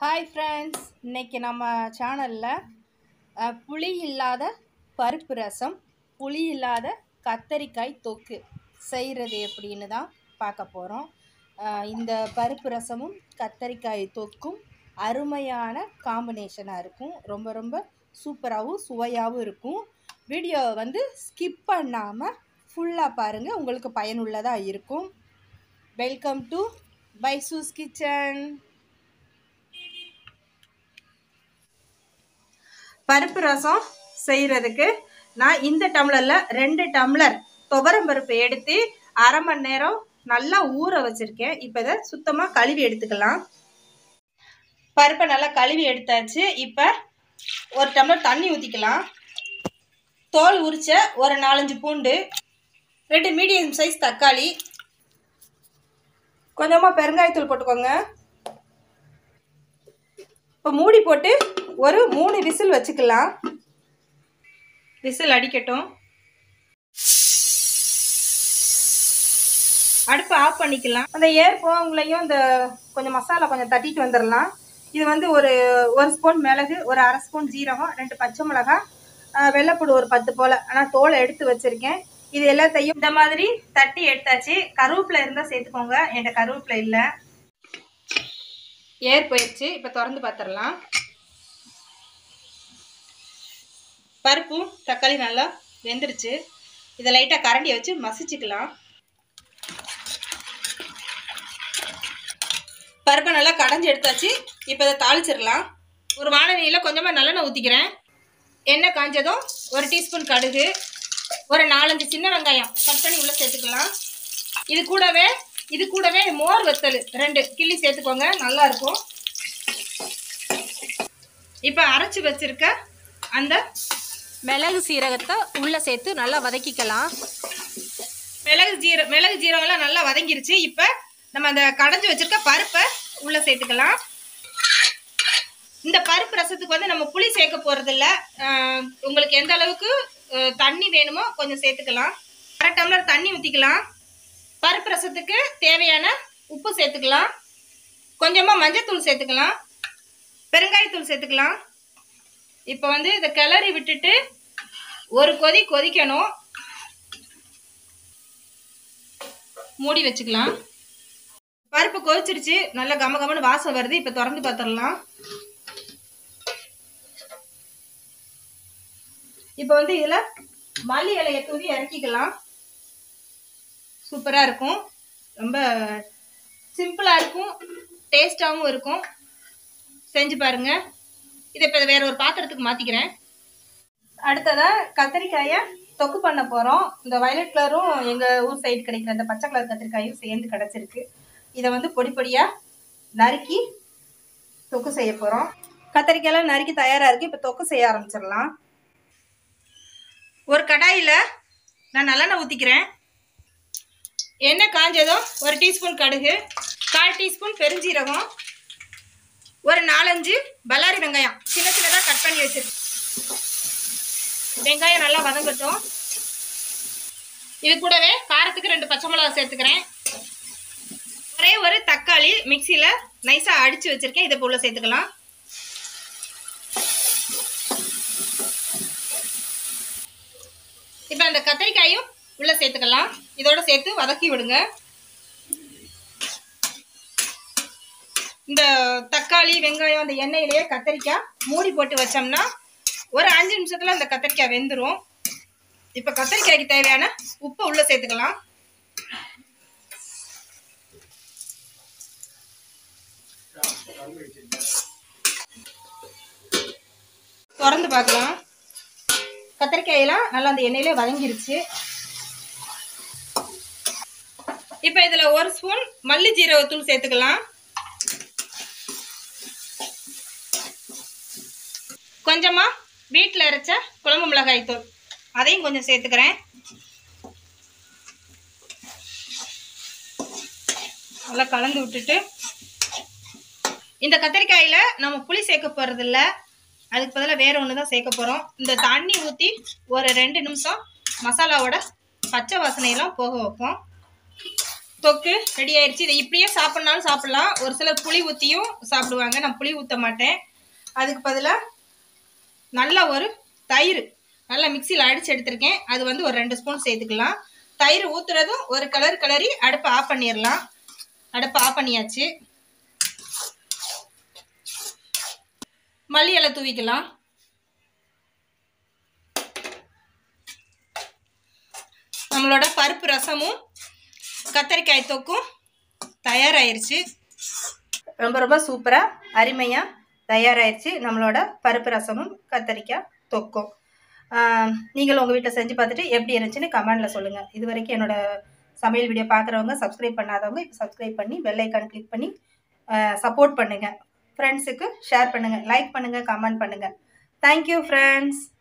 hi friends இன்னைக்கு நம்ம சேனலில் புளி இல்லாத பருப்பு ரசம் புளி இல்லாத கத்தரிக்காய் தொக்கு செய்கிறது எப்படின்னு தான் பார்க்க போகிறோம் இந்த பருப்பு ரசமும் கத்தரிக்காய் தொக்கும் அருமையான காம்பினேஷனாக இருக்கும் ரொம்ப ரொம்ப சூப்பராகவும் சுவையாகவும் இருக்கும் வீடியோ வந்து ஸ்கிப் பண்ணாமல் ஃபுல்லாக பாருங்கள் உங்களுக்கு பயனுள்ளதாக இருக்கும் வெல்கம் டு பைசூஸ் கிச்சன் பருப்பு ரசம் செய்கிறதுக்கு நான் இந்த டம்ளரில் ரெண்டு டம்ளர் துவரம் பருப்பு எடுத்து அரை மணி நேரம் நல்லா ஊற வச்சுருக்கேன் இப்போ இதை சுத்தமாக கழுவி எடுத்துக்கலாம் பருப்பை நல்லா கழுவி எடுத்தாச்சு இப்போ ஒரு டம்ளர் தண்ணி ஊற்றிக்கலாம் தோல் உரிச்ச ஒரு நாலஞ்சு பூண்டு ரெண்டு மீடியம் சைஸ் தக்காளி கொஞ்சமாக பெருங்காயத்தூள் போட்டுக்கோங்க இப்போ மூடி போட்டு ஒரு மூணு விசில் வச்சுக்கலாம் விசில் அடிக்கட்டும் அடுப்பு ஆஃப் பண்ணிக்கலாம் அந்த ஏர் போவங்களையும் இந்த கொஞ்சம் மசாலா கொஞ்சம் தட்டிட்டு வந்துடலாம் இது வந்து ஒரு ஒரு ஸ்பூன் மிளகு ஒரு அரை ஸ்பூன் ஜீரகம் ரெண்டு பச்சை மிளகாய் வெள்ளைப்பூடு ஒரு பத்து போல் ஆனால் தோலை எடுத்து வச்சுருக்கேன் இது எல்லாத்தையும் இந்த மாதிரி தட்டி எடுத்தாச்சு கருவேப்பிலை இருந்தால் சேர்த்துக்கோங்க என்கிட்ட கருவேப்பிலை இல்லை ஏர் போயிடுச்சு இப்போ திறந்து பார்த்துடலாம் பருப்பும் தக்காளி நல்லா வெந்துருச்சு இதை லைட்டாக கரண்டியை வச்சு மசிச்சுக்கலாம் பருப்பை நல்லா கடைஞ்சி எடுத்தாச்சு இப்போ இதை தாளிச்சிடலாம் ஒரு வானலியில் கொஞ்சமாக நல்லெண்ணெய் ஊற்றிக்கிறேன் எண்ணெய் காஞ்சதும் ஒரு டீஸ்பூன் கடுகு ஒரு நாலஞ்சு சின்ன வெங்காயம் கட் பண்ணி உள்ளே சேர்த்துக்கலாம் இது கூடவே இது கூடவே மோர் வத்தல் ரெண்டு கிள்ளி சேர்த்துக்கோங்க நல்லா இருக்கும் இப்போ அரைச்சி வச்சிருக்க அந்த மிளகு சீரகத்தை உள்ளே சேர்த்து நல்லா வதக்கிக்கலாம் மிளகு ஜீர மிளகு ஜீரகம்லாம் நல்லா வதங்கிருச்சு இப்போ நம்ம அந்த கடைஞ்சி வச்சிருக்க பருப்பை உள்ளே சேர்த்துக்கலாம் இந்த பருப்பு ரசத்துக்கு வந்து நம்ம புளி சேர்க்க போகிறதில்ல உங்களுக்கு எந்த அளவுக்கு அஹ், தண்ணி வேணுமோ கொஞ்சம் சேர்த்துக்கலாம் அரை டம்ளர் தண்ணி ஊற்றிக்கலாம் பருப்பு ரசத்துக்கு தேவையான உப்பு சேர்த்துக்கலாம் கொஞ்சமாக மஞ்சத்தூள் சேர்த்துக்கலாம் பெருங்காயத்தூள் சேர்த்துக்கலாம் இப்போ வந்து இதை கிளறி விட்டுட்டு ஒரு கொதி கொதிக்கணும் மூடி வச்சுக்கலாம் பருப்பு கொதிச்சிருச்சு நல்லா கம கமன்னு வாசம் வருது இப்போ திறந்து பார்த்துடலாம் இப்போ வந்து இதில் மல்லி இலையை தூவி இறக்கிக்கலாம் சூப்பராக இருக்கும் ரொம்ப சிம்பிளாக இருக்கும் டேஸ்டாகவும் இருக்கும் செஞ்சு பாருங்க இதை இப்போ வேற ஒரு பாத்திரத்துக்கு மாற்றிக்கிறேன் அடுத்ததாக கத்திரிக்காயை தொக்கு பண்ண போகிறோம் இந்த வயலட் கலரும் எங்கள் ஊர் சைடு கிடைக்கிற அந்த பச்சை கலர் கத்திரிக்காயும் சேர்ந்து கிடச்சிருக்கு இதை வந்து பொடி பொடியாக நறுக்கி தொக்கு செய்ய போகிறோம் கத்திரிக்காயெல்லாம் நறுக்கி தயாராக இருக்குது இப்போ தொக்கு செய்ய ஆரம்பிச்சிடலாம் ஒரு கடாயில் நான் நல்லெண்ணெய் ஊற்றிக்கிறேன் எண்ணெய் காஞ்சதும் ஒரு டீஸ்பூன் கடுகு கால் டீஸ்பூன் பெருஞ்சீரகம் ஒரு நாலஞ்சு பல்லாரி வெங்காயம் சின்ன சின்னதாக கட் பண்ணி வச்சிருக்கேன் வெங்காயம் நல்லா வதங்கட்டும் இது கூடவே காரத்துக்கு ரெண்டு பச்சை மிளகா சேர்த்துக்கிறேன் ஒரே ஒரு தக்காளி மிக்சியில் நைஸாக அடித்து வச்சுருக்கேன் இதை உள்ள சேர்த்துக்கலாம் இப்போ அந்த கத்திரிக்காயும் உள்ளே சேர்த்துக்கலாம் இதோட சேர்த்து வதக்கி விடுங்க இந்த தக்காளி வெங்காயம் அந்த எண்ணெயிலேயே கத்திரிக்காய் மூடி போட்டு வச்சோம்னா ஒரு அஞ்சு நிமிஷத்தில் அந்த கத்திரிக்காய் வெந்துடும் இப்போ கத்திரிக்காய்க்கு தேவையான உப்பை உள்ளே சேர்த்துக்கலாம் திறந்து பார்க்கலாம் கத்திரிக்காயெல்லாம் நல்லா அந்த எண்ணெயிலே வதங்கிருச்சு இப்போ இதில் ஒரு ஸ்பூன் மல்லி ஜீரகத்தூள் சேர்த்துக்கலாம் கொஞ்சமாக வீட்டில் அரைச்ச குழம்பு மிளகாய் தூள் அதையும் கொஞ்சம் சேர்த்துக்கிறேன் நல்லா கலந்து விட்டுட்டு இந்த கத்திரிக்காயில் நம்ம புளி சேர்க்க போகிறதில்ல அதுக்கு பதிலாக வேற ஒன்று தான் சேர்க்க போகிறோம் இந்த தண்ணி ஊற்றி ஒரு ரெண்டு நிமிஷம் மசாலாவோட பச்சை வாசனையெல்லாம் போக வைப்போம் தொக்கு ரெடி ஆயிடுச்சு இதை இப்படியே சாப்பிட்னாலும் சாப்பிடலாம் ஒரு சிலர் புளி ஊற்றியும் சாப்பிடுவாங்க நான் புளி ஊற்ற மாட்டேன் அதுக்கு பதிலாக நல்ல ஒரு தயிர் நல்லா மிக்சியில் அடிச்சு எடுத்திருக்கேன் அது வந்து ஒரு ரெண்டு ஸ்பூன் சேர்த்துக்கலாம் தயிர் ஊற்றுறதும் ஒரு கலர் கிளறி அடுப்பை ஆஃப் பண்ணிடலாம் அடுப்பை ஆஃப் பண்ணியாச்சு மல்லி இலை தூவிக்கலாம் நம்மளோட பருப்பு ரசமும் கத்தரிக்காய் தொக்கும் தயாராயிருச்சு ரொம்ப ரொம்ப சூப்பராக அருமையாக தயாராயிருச்சு நம்மளோட பருப்பு ரசமும் கத்தரிக்காய் தொக்கும் ஆஹ் நீங்களும் உங்கள் வீட்டில் செஞ்சு பார்த்துட்டு எப்படி இருந்துச்சுன்னு கமெண்டில் சொல்லுங்கள் இது வரைக்கும் என்னோட சமையல் வீடியோ பார்க்குறவங்க சப்ஸ்கிரைப் பண்ணாதவங்க இப்போ சப்ஸ்கிரைப் பண்ணி பெல் ஐக்கான் கிளிக் பண்ணி சப்போர்ட் பண்ணுங்கள் ஃப்ரெண்ட்ஸுக்கு ஷேர் பண்ணுங்கள் லைக் பண்ணுங்கள் கமெண்ட் பண்ணுங்கள் தேங்க்யூ ஃப்ரெண்ட்ஸ்